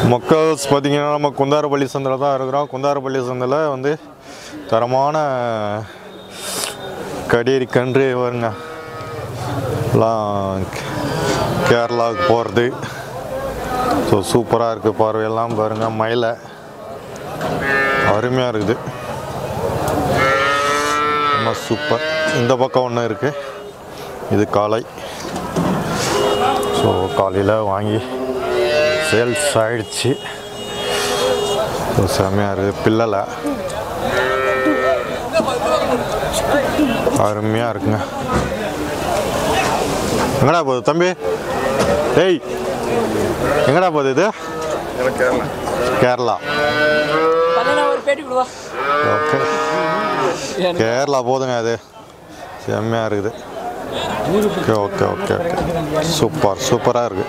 மக்கள்ஸ் பார்த்தீங்கன்னா நம்ம குந்தாரப்பள்ளி சந்தையில் தான் இருக்கிறோம் குந்தாரப்பள்ளி சந்தையில் வந்து தரமான கடியரி கன்று வருங்க எல்லாம் கேரளாவுக்கு போகிறது ஸோ சூப்பராக இருக்குது பார்வையெல்லாம் பாருங்கள் மயிலை அருமையாக இருக்குது ரொம்ப சூப்பர் இந்த பக்கம் ஒன்று இருக்குது இது காலை ஸோ காலையில் வாங்கி சேல்ஸ் ஆயிடுச்சு ஸோ செம்மையாக இருக்குது பில்லலை அருமையாக இருக்குங்க எங்கடா போகுது தம்பி ஏய் எங்கடா போகுது இது கேரளா பண்ணா ஒரு பேட்டி கொடுவா ஓகே கேரளா போதுங்க அது செம்மையாக இருக்குது okay okay okay okay super சூப்பராக இருக்குது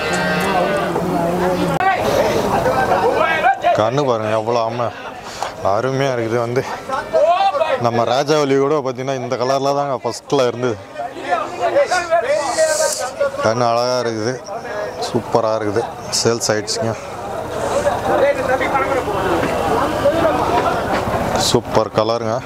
கண்ணு பாருங்க எவ்வளோ அம்மா அருமையாக இருக்குது வந்து நம்ம ராஜாவலி கூட பார்த்தீங்கன்னா இந்த கலரில் தாங்க ஃபஸ்ட்டில் இருந்தது கண்ணு அழகாக இருக்குது சூப்பராக இருக்குது சேல்ஸ் ஆயிடுச்சுங்க சூப்பர் கலருங்க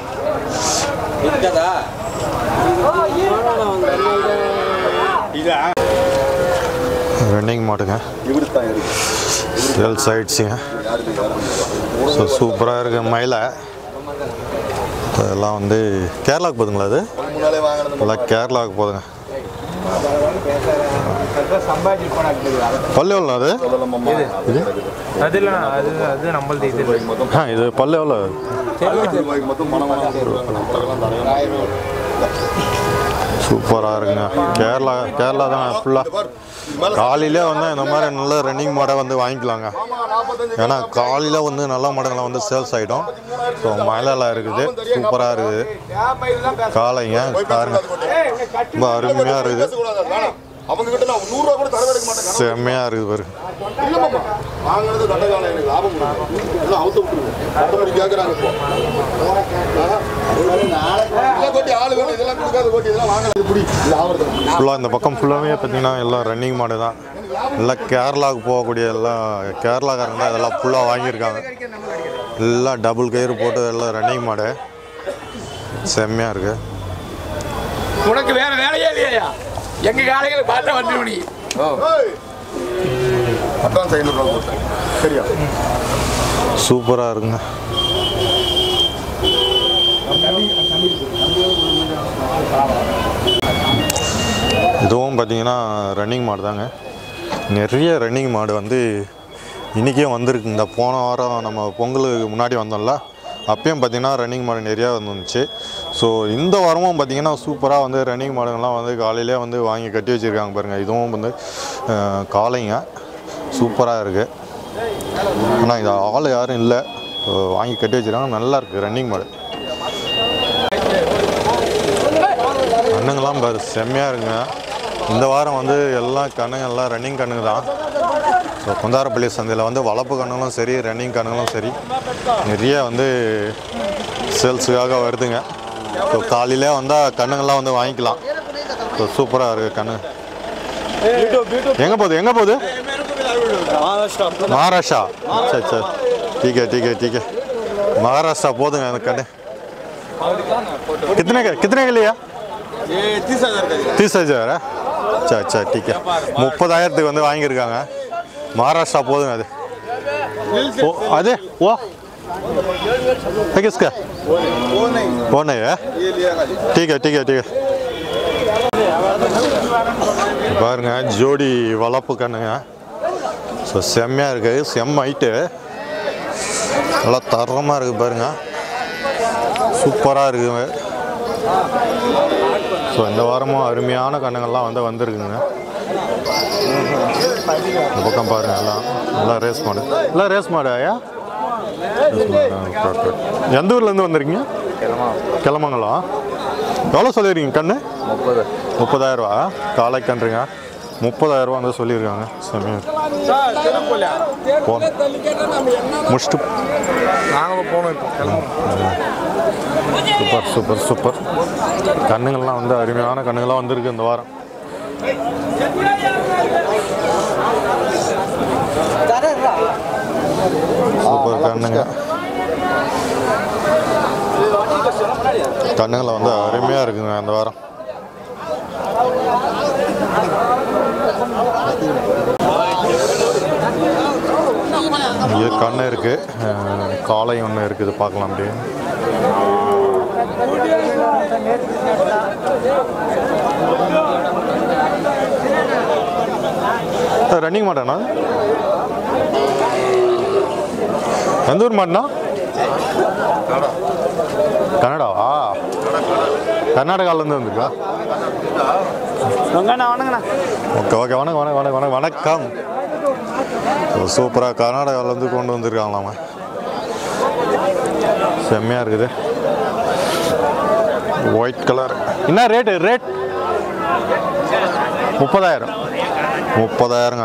ரன்னிங் மாட்டுங்க சேல்ஸ் ஆயிடுச்சுங்க ஸோ சூப்பராக இருக்கு மயிலை இதெல்லாம் வந்து கேரளாவுக்கு போதுங்களா அது எல்லாம் கேரளாவுக்கு போதுங்க பல்லு எவ்வளோ அது இது அது இல்லைண்ணா அது அது நம்மளது இது இல்லை. ஆ இது பல்லு எவ்வளோ சூப்பராக இருக்குங்க கேரளா கேரளா தான் ஃபுல்லாக காலையிலே வந்து இந்த மாதிரி நல்ல ரன்னிங் மாடை வந்து வாங்கிக்கலாங்க ஏன்னா காலையில் வந்து நல்ல மாடுங்களாம் வந்து சேல்ஸ் ஆகிடும் ஸோ மயிலெல்லாம் இருக்குது சூப்பராக இருக்குது காலைங்க பாருங்க ரொம்ப அருமையாக இருக்குது அவங்க கிட்ட நான் நூறு ரூபா கூட தர எடுக்க மாட்டேன் செம்மையாக இருக்குது பாருங்க இல்லமாமா வாங்கினது தண்டகாலம் எனக்கு லாபம் கொடுங்க எல்லாம் அவுத்து விட்டுருங்க மற்றபடி கேட்குறாங்க இப்போ கோட்டி ஆளு வேணும் இதெல்லாம் கொடுக்காத கோட்டி இதெல்லாம் வாங்கலாம் இப்படி இது ஆவறது ஃபுல்லாக இந்த பக்கம் ஃபுல்லாகவே பார்த்தீங்கன்னா எல்லாம் ரன்னிங் மாடு தான் எல்லாம் கேரளாவுக்கு போகக்கூடிய எல்லாம் கேரளாக்காரங்க தான் இதெல்லாம் ஃபுல்லாக வாங்கியிருக்காங்க எல்லாம் டபுள் கயிறு போட்டு எல்லாம் ரன்னிங் மாடு செம்மையாக இருக்குது உனக்கு வேற வேலையே இல்லையா எங்க காலைகளை பார்த்தா வந்து நீ அட்வான்ஸ் ஐநூறுரூவா கொடுத்தேன் சரியா சூப்பராக இருக்குங்க இதுவும் பார்த்தீங்கன்னா ரன்னிங் மாடு தாங்க நிறைய ரன்னிங் மாடு வந்து இன்றைக்கே வந்திருக்கு இந்த போன வாரம் நம்ம பொங்கலுக்கு முன்னாடி வந்தோம்ல அப்பயும் பார்த்தீங்கன்னா ரன்னிங் மாடு நிறையா வந்துருந்துச்சு ஸோ இந்த வாரமும் பார்த்தீங்கன்னா சூப்பராக வந்து ரன்னிங் மாடுங்கள்லாம் வந்து காலையிலே வந்து வாங்கி கட்டி வச்சுருக்காங்க பாருங்கள் இதுவும் வந்து அஹ், காளைங்க சூப்பராக இருக்குது ஆனால் இது ஆள் யாரும் இல்லை வாங்கி கட்டி வச்சிருக்காங்க நல்லா இருக்குது ரன்னிங் மாடு கண்ணுங்கெல்லாம் பாரு செம்மையாக இருக்குங்க இந்த வாரம் வந்து எல்லாம் கண்ணுங்க எல்லாம் ரன்னிங் கண்ணுங்க தான் ஸோ குந்தாரப்பள்ளி சந்தையில் வந்து வளர்ப்பு கண்ணுங்களும் சரி ரன்னிங் கண்ணுங்களும் சரி நிறைய வந்து சேல்ஸுக்காக வருதுங்க ஸோ காலையிலே வந்தால் கண்ணுங்கள்லாம் வந்து வாங்கிக்கலாம் ஸோ சூப்பராக இருக்குது கண்ணு எங்கே போகுது எங்கே போகுது महाराष्ट्र अच्छा अच्छा ठीक है ठीक है ठीक है महाराष्ट्र போதுங்க அந்த கண்ணு कितने का कितने के लिया तीस हजार अच्छा अच्छा ठीक है முப்பதாயிரத்துக்கு வந்து வாங்கியிருக்காங்க மகாராஷ்டிரா போதுங்க அது ஓ அது ஓ है किसका वो नहीं है ठीक है ठीक है ठीक है பாருங்க ஜோடி வளர்ப்பு கண்ணுங்க ஸோ செம்மையாக இருக்குது செம்ம ஹைட்டு நல்லா தரமாக இருக்குது பாருங்க சூப்பராக இருக்குங்க ஸோ இந்த வாரமும் அருமையான கண்ணுங்கள்லாம் வந்து வந்திருக்குங்க இந்த பக்கம் பாருங்க எல்லாம் எல்லாம் ரேஸ் மாடு எல்லாம் ரேஸ் மாடு ஐயா ரேஸ் மாடு, ஆ, okay, okay. எந்த ஊர்லேருந்து வந்திருக்கீங்க கிளம்பங்களா எவ்வளோ சொல்லியிருக்கீங்க கண்ணு முப்பது முப்பதாயிரம் ரூபா காலை கன்றுங்க முப்பதாயிரம் ரூபா வந்து சொல்லியிருக்காங்க செம்மையாக போன முடிச்சுட்டு நாங்களும் போனோம் இப்போ கிளம்புவோம் சூப்பர் சூப்பர் சூப்பர் கண்ணுங்கள்லாம் வந்து அருமையான கண்ணுங்கள்லாம் வந்திருக்கு இந்த வாரம் தரேன் கண்ணுங்களை வந்து அருமையாக இருக்குங்க அந்த வாரம் இங்கே கண்ணு இருக்கு அஹ், காளை ஒன்று இருக்குது பார்க்கலாம் அப்படியே ரன்னிங் மாட்டேண்ணா எந்த ஊர் மாட்டேண்ணா கன்னடாவா கர்நாடகாவிலேருந்து வந்திருக்கா வணங்கண்ணா வணங்கண்ணா ஓகே ஓகே வணக்கம் வணக்கம் வணக்கம் வணக்கம் வணக்கம் சூப்பராக கர்நாடகாவிலேருந்து கொண்டு வந்திருக்காங்களாமா செம்மையாக இருக்குது ஒயிட் கலர் என்ன ரேட்டு ரேட் முப்பதாயிரம் முப்பதாயிரங்க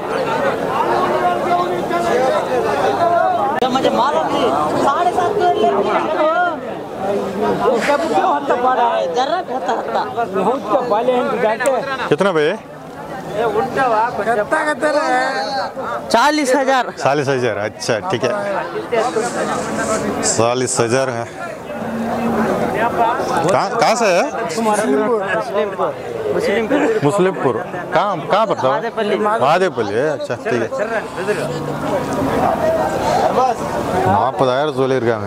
मुझे मालूम नहीं साढ़े सात सौ ले उसका क्यों हत्ता पड़ा है जरा हत्ता हत्ता कितना भाई चालीस हजार चालीस हजार अच्छा ठीक है चालीस हजार है कहाँ कहाँ से है मुस्लिमपुर कहाँ कहाँ पड़ता है माधेपल्ली अच्छा ठीक है நாற்பதாயிரம் சொல்லியிருக்காங்க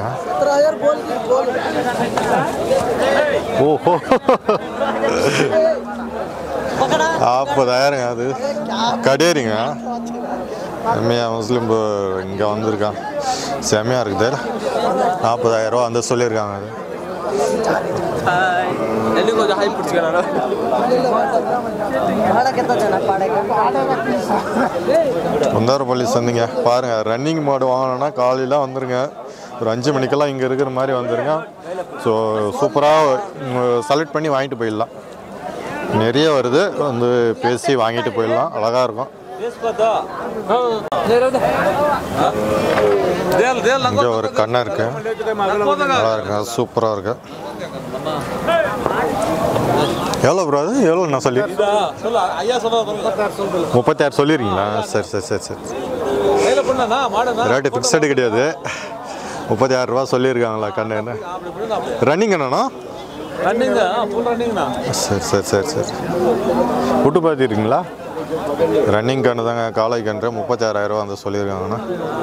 ஓஹோ நாற்பதாயிரங்க அது கடேரிங்க செம்மையா முஸ்லீம் இங்கே வந்திருக்கான் செம்மையாக இருக்குது நாற்பதாயிரம் ரூபா அந்த சொல்லியிருக்காங்க அது भाड़ा कितना देना पड़ेगा குந்தாரப்பள்ளி சந்திங்க பாருங்கள் ரன்னிங் மாடு வாங்கணும்னா காலையில் வந்துருங்க ஒரு அஞ்சு மணிக்கெல்லாம் இங்கே இருக்கிற மாதிரி வந்துருங்க ஸோ சூப்பராக செலக்ட் பண்ணி வாங்கிட்டு போயிடலாம் நிறைய வருது வந்து பேசி வாங்கிட்டு போயிடலாம் அழகாக இருக்கும் இங்கே ஒரு கண்ணை இருக்கு நல்லா இருக்கு சூப்பராக இருக்கு எவ்வளோ ப்ரோ அது எவ்வளோ நான் சொல்லி முப்பத்தாறு சொல்லிடுறீங்களா சரி சரி சரி சரி ரேட்டு ஃபிக்ஸடு கிடையாது முப்பத்தி ஆறு ரூபா சொல்லியிருக்காங்களா கண்ணு ரன்னிங் என்னண்ணா சரி சரி சரி சரி விட்டு பார்த்துருக்கீங்களா ரன்னிங் கண்ணு தாங்க காலை கன்று முப்பத்தாறாயிரம் ரூபா வந்து சொல்லியிருக்காங்கண்ணா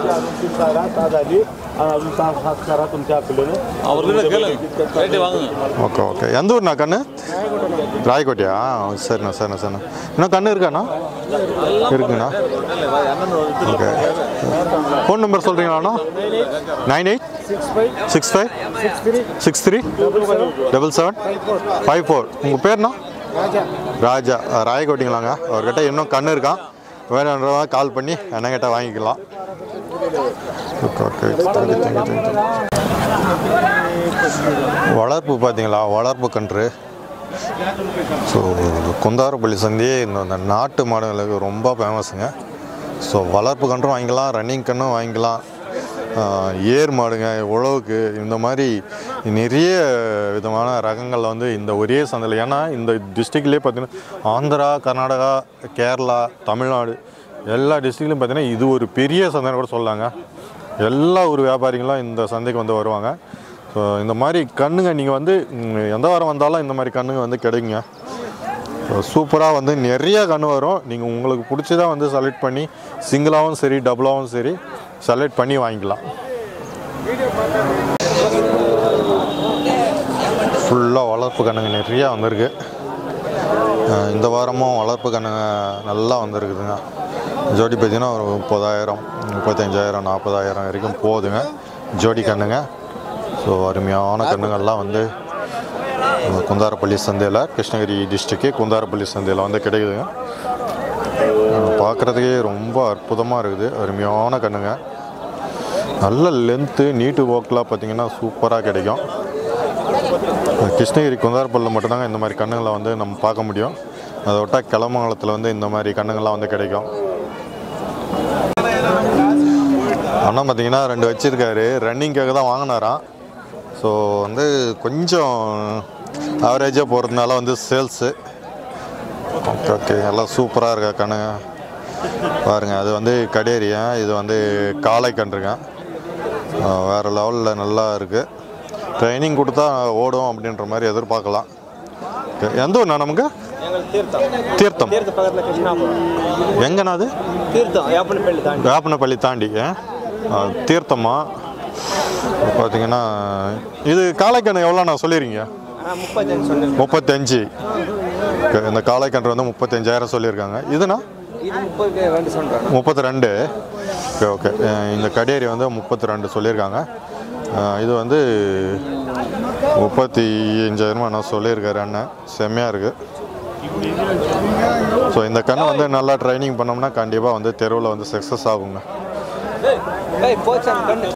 ஓகே ஓகே எந்த ஊர்ண்ணா கண்ணு ராயக்கோட்டையா சரிண்ணா சரிண்ணா சரிண்ணா இன்னும் கண்ணு இருக்காண்ணா இருக்குண்ணா ஓகே ஃபோன் நம்பர் சொல்கிறீங்களாண்ணா nine eight six five six three double seven five four உங்கள் பேர்ண்ணா ராஜா அஹ், ராயக்கோட்டைங்களாங்க அவர்கிட்ட இன்னும் கண்ணு இருக்கான் வேணுன்றவங்க கால் பண்ணி அண்ணங்கிட்ட வாங்கிக்கலாம் okay okay thank you thank you thank you வளர்ப்பு பார்த்தீங்களா வளர்ப்பு கன்று ஸோ குந்தாரப்பள்ளி சந்தி இந்த இந்த நாட்டு மாடுகளுக்கு ரொம்ப ஃபேமஸுங்க ஸோ வளர்ப்பு கன்றும் வாங்கிக்கலாம் ரன்னிங் கன்றும் வாங்கிக்கலாம் ஆஹ் ஏர் மாடுங்க உழவுக்கு இந்த மாதிரி நிறைய விதமான ரகங்கள் வந்து இந்த ஒரே சந்தையில் ஏன்னா இந்த டிஸ்ட்ரிக்ட்லேயே பார்த்தீங்கன்னா ஆந்திரா கர்நாடகா கேரளா தமிழ்நாடு எல்லா டிஸ்ட்ரிக்ட்லையும் பார்த்தீங்கன்னா இது ஒரு பெரிய சந்தைன்னு கூட சொல்லலாங்க எல்லா ஊர் வியாபாரிகளும் இந்த சந்தைக்கு வந்து வருவாங்க ஸோ இந்த மாதிரி கண்ணுங்க நீங்கள் வந்து ம், எந்த வாரம் வந்தாலும் இந்த மாதிரி கண்ணுங்க வந்து கிடைக்குங்க சூப்பராக வந்து நிறைய கன்று வரும் நீங்கள் உங்களுக்கு பிடிச்சதா வந்து செலக்ட் பண்ணி சிங்கிளாகவும் சரி டபுளாகவும் சரி செலக்ட் பண்ணி வாங்கிக்கலாம் ஃபுல்லாக வளர்ப்பு கண்ணுங்க நிறையா வந்திருக்கு அஹ் இந்த வாரமும் வளர்ப்பு கண்ணுங்க நல்லா வந்திருக்குதுங்க ஜோடி பார்த்தீங்கன்னா ஒரு முப்பதாயிரம் முப்பத்தஞ்சாயிரம் நாற்பதாயிரம் வரைக்கும் போகுதுங்க ஜோடி கண்ணுங்க ஸோ அருமையான கண்ணுங்கள்லாம் வந்து அஹ் குந்தாரப்பள்ளி சந்தையில் கிருஷ்ணகிரி டிஸ்ட்ரிக்கு குந்தாரப்பள்ளி சந்தையில் வந்து கிடைக்குதுங்க பார்க்குறதுக்கே ரொம்ப அற்புதமாக இருக்குது அருமையான கண்ணுங்க நல்ல லென்த்து நீட்டு ஒர்க்லாம் பார்த்தீங்கன்னா சூப்பராக கிடைக்கும் கிருஷ்ணகிரி குந்தாரப்பள்ளியில் மட்டும்தாங்க இந்த மாதிரி கண்ணுங்களை வந்து நம்ம பார்க்க முடியும் அதை விட்டால் கிளமங்கலத்தில் வந்து இந்த மாதிரி கண்ணுங்கள்லாம் வந்து கிடைக்கும் அண்ணா பார்த்தீங்கன்னா ரெண்டு வச்சுருக்காரு ரன்னிங்காக தான் வாங்கினாராம் ஸோ வந்து கொஞ்சம் ஆவரேஜாக போகிறதுனால வந்து சேல்ஸு ஓகே ஓகே எல்லாம் சூப்பராக இருக்கா கண்ணுங்க பாருங்கள் அது வந்து கடேரியா இது வந்து காளை கன்றுங்க அஹ் வேறு லெவலில் நல்லா இருக்குது ட்ரைனிங் கொடுத்தா ஓடும் அப்படின்ற மாதிரி எதிர்பார்க்கலாம் Okay. எந்த ஊர்ண்ணா நமக்கு எங்களுக்கு தீர்த்தம் தீர்த்தம் தீர்த்த பக்கத்தில் கிருஷ்ணாபுரம் எங்கண்ணா அது தீர்த்தம் யாப்பனப்பள்ளி தாண்டி வேப்பனப்பள்ளி தாண்டி ஆ? ஆ, தீர்த்தமா பார்த்தீங்கன்னா இது காளைக்கன்று எவ்வளோ நான் சொல்லியிருக்கீங்க ஆனால் முப்பத்தஞ்சு சொன்னேன் முப்பத்தஞ்சு Okay, இந்த காளைக்கன்று வந்து முப்பத்தஞ்சாயிரம் சொல்லியிருக்காங்க இதுனா இது முப்பது ரெண்டு சொல்கிறேன் முப்பத்தி ரெண்டு ஓகே ஓகே இந்த கடேரி வந்து முப்பத்தி ரெண்டு சொல்லியிருக்காங்க அஹ் இது வந்து முப்பத்தி அஞ்சாயிரமா நான் சொல்லியிருக்காரு அண்ணன் செம்மையாக இருக்குது ஸோ இந்த கண்ணை வந்து நல்லா ட்ரைனிங் பண்ணோம்னா கண்டிப்பாக வந்து தெருவில் வந்து சக்ஸஸ் ஆகுங்க ஏய் போச்சு அந்த கண்ணு